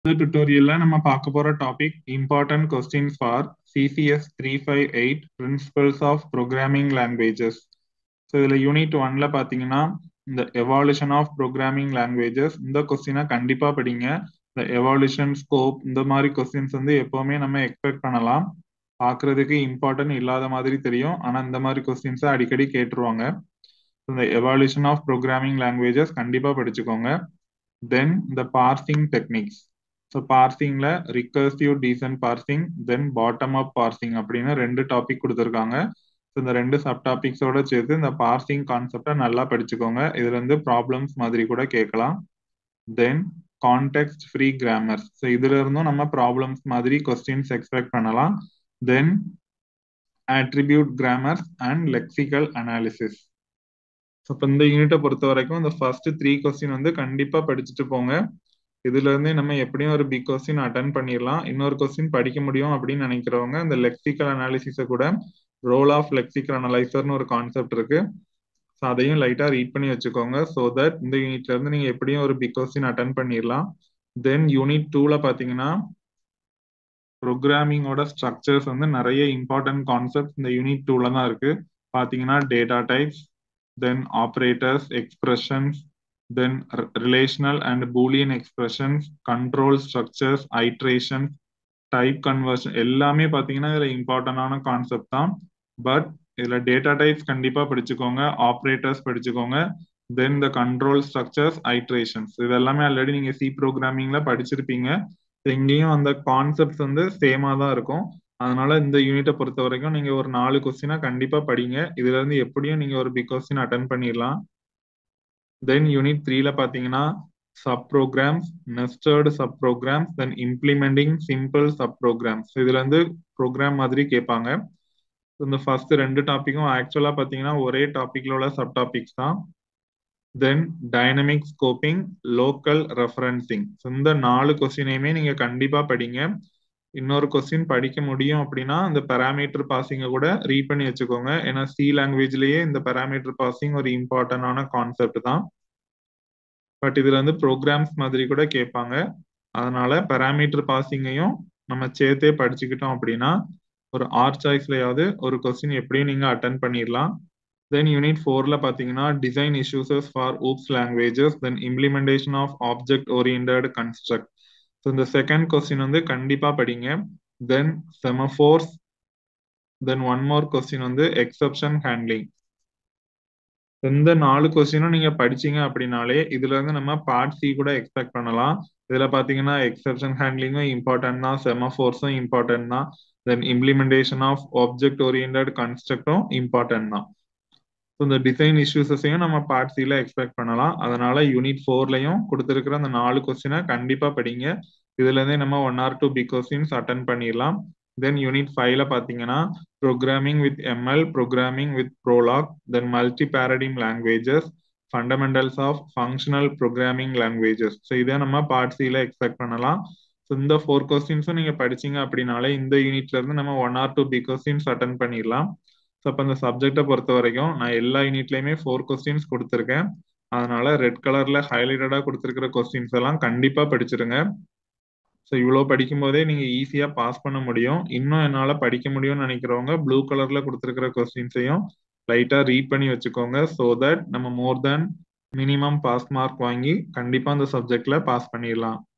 இந்த டுட்டோரியல்ல நம்ம பார்க்க போற topic important questions for CCS three five eight principles of programming languages so இதுல யூனிட் ஒன்ல பாத்தீங்கன்னா இந்த எவால்யூஷன் ஆஃப் ப்ரோக்ராமிங் லாங்குவேஜஸ் இந்த கொஸ்டினை கண்டிப்பா படிங்க இந்த எவால்யூஷன் ஸ்கோப் இந்த மாதிரி கொஸ்டின்ஸ் வந்து எப்பவுமே நம்ம எக்ஸ்பெக்ட் பண்ணலாம் பார்க்கிறதுக்கு இம்பார்ட்டன்ட் இல்லாத மாதிரி தெரியும் ஆனா இந்த மாதிரி கொஸ்டின்ஸை அடிக்கடி கேட்டுருவாங்க இந்த எவால்யூஷன் ஆஃப் ப்ரோக்ராமிங் லாங்குவேஜஸ் கண்டிப்பா படிச்சுக்கோங்க தென் இந்த பார்சிங் டெக்னிக்ஸ் ஸோ பார்சிங்ல recursive descent parsing then bottom up parsing அப்படின்னு ரெண்டு டாபிக் கொடுத்துருக்காங்க ஸோ இந்த ரெண்டு சப் டாபிக்ஸோட சேர்த்து இந்த பார்சிங் கான்செப்டை நல்லா படிச்சுக்கோங்க இதுல இருந்து ப்ராப்ளம்ஸ் மாதிரி கூட கேட்கலாம் then context free grammars so இதுல இருந்தும் நம்ம ப்ராப்ளம்ஸ் மாதிரி கொஸ்டின்ஸ் எக்ஸ்பெக்ட் பண்ணலாம் then attribute grammars and lexical analysis so இப்போ இந்த யூனிட்டை பொறுத்த வரைக்கும் இந்த ஃபர்ஸ்ட் த்ரீ கொஸ்டின் வந்து கண்டிப்பா படிச்சுட்டு போங்க இதுல இருந்தே நம்ம எப்படியும் ஒரு பிக் கொஸ்டின் அட்டன் பண்ணிடலாம் இன்னொரு கொஸ்டின் படிக்க முடியும் அப்படின்னு நினைக்கிறவங்க இந்த லெக்சிக்கல் அனாலிசிஸை கூட ரோல் ஆஃப் லெக்சிக்கல் அனலைசர்னு ஒரு கான்செப்ட் இருக்கு ஸோ அதையும் லைட்டா ரீட் பண்ணி வச்சுக்கோங்க ஸோ தட் இந்த யூனிட்ல இருந்து நீங்க எப்படியும் ஒரு பிக் கொஸ்டின் அட்டன் பண்ணிடலாம் தென் யூனிட் டூல பாத்தீங்கன்னா ப்ரோக்ராமிங்கோட ஸ்ட்ரக்சர்ஸ் வந்து நிறைய இம்பார்ட்டன்ட் கான்செப்ட் இந்த யூனிட் டூல தான் இருக்கு பாத்தீங்கன்னா data types then operators expressions then relational and Boolean expressions control structures iterations type conversion எல்லாமே பாத்தீங்கன்னா இதுல இம்பார்ட்டன்டான கான்செப்ட் தான் பட் இதுல டேட்டா டைப்ஸ் கண்டிப்பா படிச்சுக்கோங்க ஆப்ரேட்டர்ஸ் படிச்சுக்கோங்க then the control structures iterations இது எல்லாமே ஆல்ரெடி நீங்க சி ப்ரோக்ராமிங்ல படிச்சிருப்பீங்க எங்கேயும் அந்த கான்செப்ட்ஸ் வந்து சேமா தான் இருக்கும் அதனால இந்த யூனிட்டை பொறுத்த வரைக்கும் நீங்க ஒரு நாலு கொஸ்டினா கண்டிப்பா படிங்க இதுல இருந்து எப்படியும் நீங்க ஒரு பிக் கொஸ்டின் அட்டன் பண்ணிடலாம் தென் யூனிட் த்ரீல பாத்தீங்கன்னா sub programs nested sub programs then implementing simple sub programs இதுல இருந்து ப்ரோக்ராம் மாதிரி கேட்பாங்க இந்த ஃபர்ஸ்ட் ரெண்டு டாபிக்கும் ஆக்சுவலா பாத்தீங்கன்னா ஒரே டாபிக்ல உள்ள சப் டாபிக்ஸ் தான் then dynamic scoping local referencing இந்த நாலு கொஸ்டினையுமே நீங்க கண்டிப்பா படிங்க இன்னொரு கொஸ்டின் படிக்க முடியும் அப்படின்னா இந்த பேராமீட்டர் பாசிங்க கூட ரீட் பண்ணி வச்சுக்கோங்க ஏன்னா சி லாங்குவேஜ்லயே இந்த பேராமீட்டர் பாசிங் ஒரு இம்பார்ட்டன்டான கான்செப்ட் தான் பட் இதுல வந்து ப்ரோக்ராம்ஸ் மாதிரி கூட கேட்பாங்க அதனால பேராமீட்டர் பாசிங்கையும் நம்ம சேர்த்தே படிச்சுக்கிட்டோம் அப்படின்னா ஒரு ஆர் சாய்ஸ்லயாவது ஒரு கொஸ்டின் எப்படியும் நீங்க அட்டன் பண்ணிடலாம் தென் யூனிட் ஃபோர்ல பாத்தீங்கன்னா design issues for OOPs languages then implementation of object oriented construct so இந்த செகண்ட் கொஸ்டின் வந்து கண்டிப்பா படிங்க then semaphores then one more question வந்து எக்ஸப்ஷன் ஹேண்ட்லிங் இந்த நாலு கொஸ்டினும் நீங்க படிச்சீங்க அப்படின்னாலே இதுல இருந்து நம்ம பார்ட் சி கூட எக்ஸ்பெக்ட் பண்ணலாம் இதுல பாத்தீங்கன்னா எக்ஸப்ஷன் ஹேண்ட்லிங்கும் இம்பார்ட்டன்ட் தான் செமஃபோர்ஸும் இம்பார்ட்டன்ட் தான் then implementation of object oriented கன்ஸ்ட்ரக்டும் இம்பார்ட்டன்ட் தான் இந்த டிசைன் இஷ்யூஸஸையும் நம்ம பார்ட் சில எக்ஸ்பெக்ட் பண்ணலாம் அதனால யூனிட் ஃபோர்லையும் கொடுத்துருக்கிற அந்த நாலு கொஸ்டினை கண்டிப்பா படிங்க இதுல இருந்தே நம்ம one or two big questions attend பண்ணிடலாம் தென் யூனிட் ஃபைவ்ல பாத்தீங்கன்னா programming with ML programming with Prolog then multi paradigm languages fundamentals of functional programming languages so இதை நம்ம பார்ட் சில எக்ஸ்பெக்ட் பண்ணலாம் ஸோ இந்த ஃபோர் கொஸ்டின்ஸும் நீங்க படிச்சீங்க அப்படின்னாலே இந்த யூனிட்ல இருந்து நம்ம one or two big questions attend பண்ணிடலாம் ஸோ அப்போ இந்த சப்ஜெக்டை பொறுத்த வரைக்கும் நான் எல்லா யூனிட்லையுமே ஃபோர் கொஸ்டின்ஸ் கொடுத்துருக்கேன் அதனால ரெட் கலர்ல ஹைலைட்டடாக கொடுத்துருக்கிற கொஸ்டின்ஸ் எல்லாம் கண்டிப்பா படிச்சிருங்க ஸோ இவ்வளோ படிக்கும் போதே நீங்க ஈஸியா பாஸ் பண்ண முடியும் இன்னும் என்னால படிக்க முடியும்னு நினைக்கிறவங்க ப்ளூ கலர்ல கொடுத்துருக்கிற கொஸ்டின்ஸையும் லைட்டா ரீட் பண்ணி வச்சுக்கோங்க ஸோ தட் நம்ம more than minimum pass mark வாங்கி கண்டிப்பா அந்த சப்ஜெக்ட்ல பாஸ் பண்ணிடலாம்